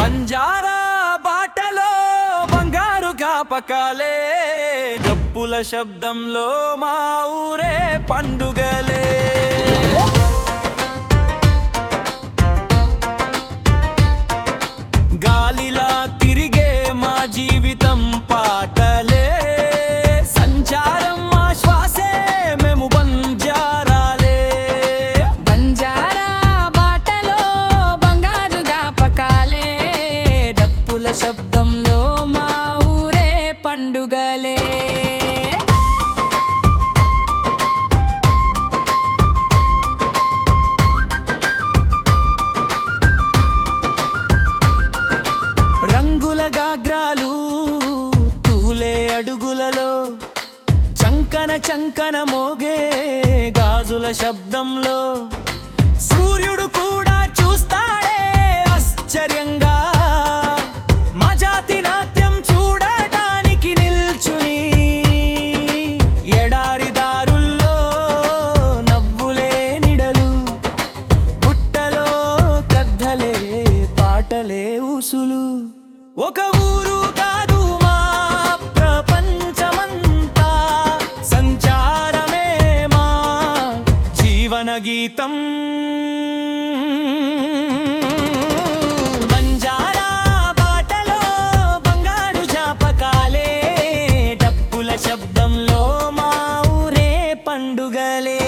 బంజారా బాటలో బంగారు జ్ఞాపకాలే డప్పుల శబ్దంలో మా ఊరే పండుగలే గాలిలా తిరిగే మా జీవితం పాటలే సంచారం మా శ్వాసే మేము బంజారాలే బంజారా బాటలో బంగారు జ్ఞాపకాలే డప్పుల శబ్దంలో మా ఊరే పండుగలే రంగుల గాగ్రాలు తూలే అడుగులలో చంకన చంకన మోగే గాజుల శబ్దంలో సూర్యుడు కూడా చూస్తాడే ఆశ్చర్యంగా మా జాతి నాట్యం చూడటానికి నిల్చుని ఎడారి దారుల్లో నవ్వులే నిడలు పుట్టలో కద్దలే పాటలే ఊసులు ఒక ఊరు కాదు మా ప్రపంచమంతా సంచారమే మా జీవన గీతం బంజారా బాటలో బంగారు జాపకాలే డప్పుల శబ్దంలో మా ఊరే పండుగలే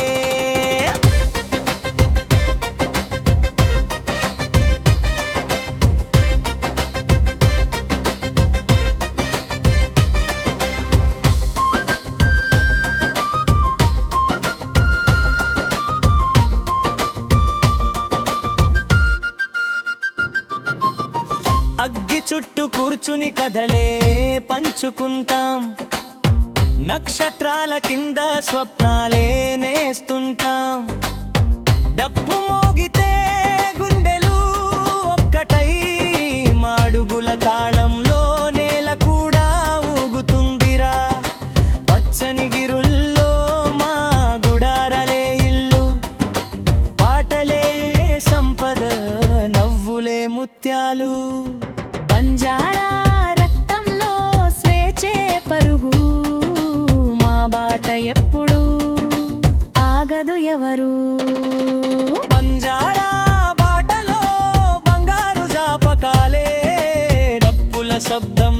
అగ్గి చుట్టూ కూర్చుని కథలే పంచుకుంటాం నక్షత్రాల కింద స్వప్నాలే నేస్తుంటాం డప్పు మోగితే గుండెలు ఒక్కటై మాడుగుల తాళంలో నేల కూడా ఊగుతుందిరా పచ్చని గిరుల్లో మా గుడారలే ఇల్లు పాటలే సంపద నవ్వులే ముత్యాలు బంజారా రక్తంలో స్వేచ్ఛే పరుగు మా బాట ఎప్పుడు ఆగదు ఎవరు బంజారా బాటలో బంగారు జాపకాలే డప్పుల శబ్దం